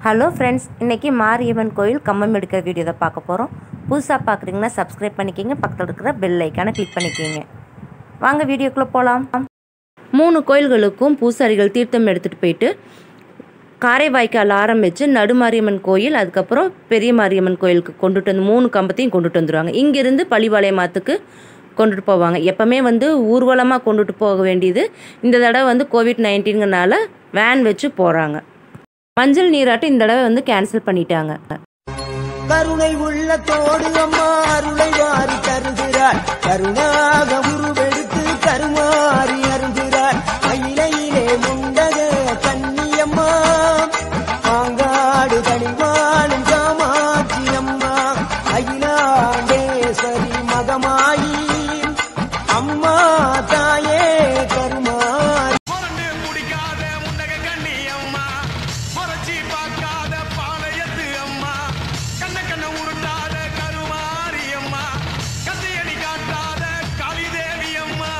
hello friends இன்றைக்கி மாரியம்மன் கோயில் கம்பம் எடுக்கிற வீடியோ தான் பார்க்க போகிறோம் புதுசாக பார்க்குறீங்கன்னா சப்ஸ்கிரைப் பண்ணிக்கிங்க பக்கத்தில் இருக்கிற பெல் ஐக்கானை கிளிக் பண்ணிக்கிங்க வாங்க வீடியோக்குள்ளே போகலாம் மூணு கோயில்களுக்கும் பூசாரிகள் தீர்த்தம் எடுத்துகிட்டு போயிட்டு காரைவாய்க்கால் ஆரம்பித்து நடுமாரியம்மன் கோயில் அதுக்கப்புறம் பெரிய மாரியம்மன் கோயிலுக்கு கொண்டுட்டு வந்து மூணு கம்பத்தையும் கொண்டுட்டு வந்துடுவாங்க இங்கேருந்து பழிவாளையமாத்துக்கு கொண்டுட்டு போவாங்க எப்போவுமே வந்து ஊர்வலமாக கொண்டுட்டு போக வேண்டியது இந்த தடவை வந்து கோவிட் நைன்டீன்கிறனால வேன் வச்சு போகிறாங்க மஞ்சள் நீராட்டம் இந்த தடவை வந்து கேன்சல் பண்ணிட்டாங்க கருணை உள்ளத்தோடு அம்மா அருளை வாரி தருகிறார் கருணாக உருவெடுத்து கருமாறி அருகிறார் அயிலையிலே முண்டக கன்னியம்மா பாங்காடு தனிவாழும் காமாட்சி அம்மா அகிலாண்டேஸ்வரி மகமாயி அம்மா தாயே கருமாரி புரண்டு முடிக்காத முண்டக கண்ணி அம்மா முறைச்சி பார்க்காத பாளையத்து அம்மா கண்ண கண்ண உருட்டாத கருமாரி அம்மா கத்தியடி காட்டாத காளிதேவி அம்மா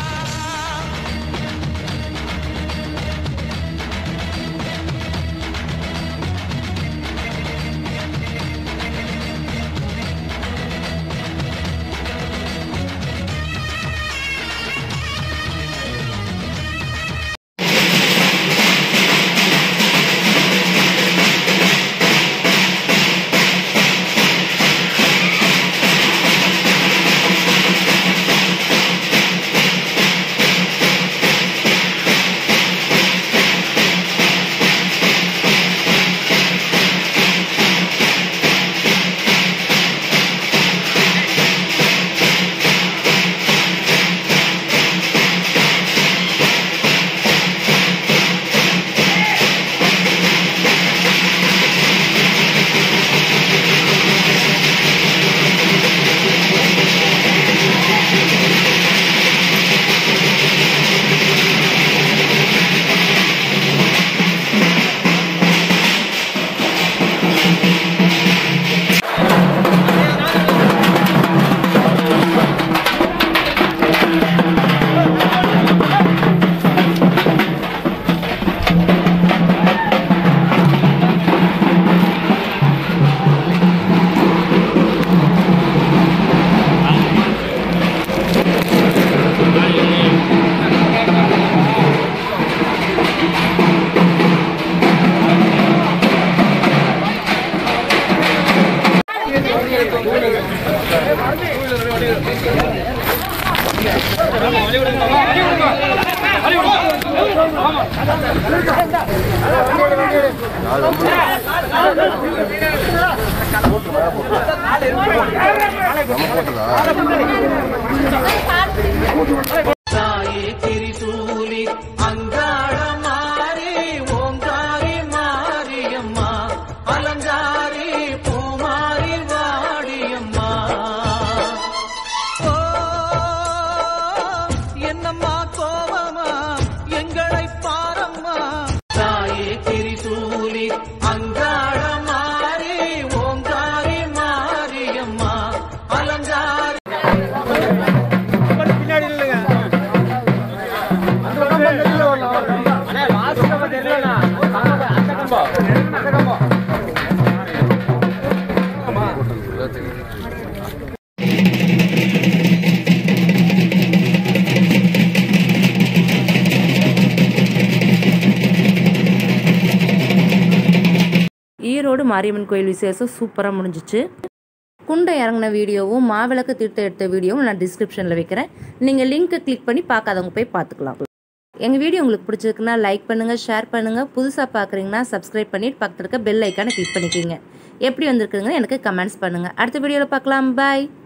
தாயே திரிசூலி அங்காள மாறி ஓங்காரி மாரியம்மா அலங்காரி பூமாரி வாடியம்மா ஓ என்னம்மா கோவமா எங்களை பாரம்மா தாயே திரிசூலி அங்காள மாறி ஓங்காரி மாரியம்மா அலங்காரி ஈரோடு மாரியம்மன் கோயில் விசேஷம் சூப்பராக முடிஞ்சிச்சு குண்டை இறங்கின வீடியோவும் மாவிளக்கு தீர்த்தம் எடுத்த வீடியோவும் நான் டிஸ்கிரிப்ஷனில் வைக்கிறேன் நீங்கள் லிங்க்கை கிளிக் பண்ணி பார்க்காதவங்க போய் பார்த்துக்கலாம் எங்கள் வீடியோ உங்களுக்கு பிடிச்சிருக்குன்னா லைக் பண்ணுங்கள் ஷேர் பண்ணுங்கள் புதுசாக பார்க்குறீங்கன்னா சப்ஸ்கிரைப் பண்ணிட்டு பக்கத்தில் இருக்க பெல் ஐக்கானை கிளிக் பண்ணிக்கிங்க எப்படி வந்திருக்குதுங்க எனக்கு கமெண்ட்ஸ் பண்ணுங்கள் அடுத்த வீடியோவில் பார்க்கலாம் பாய்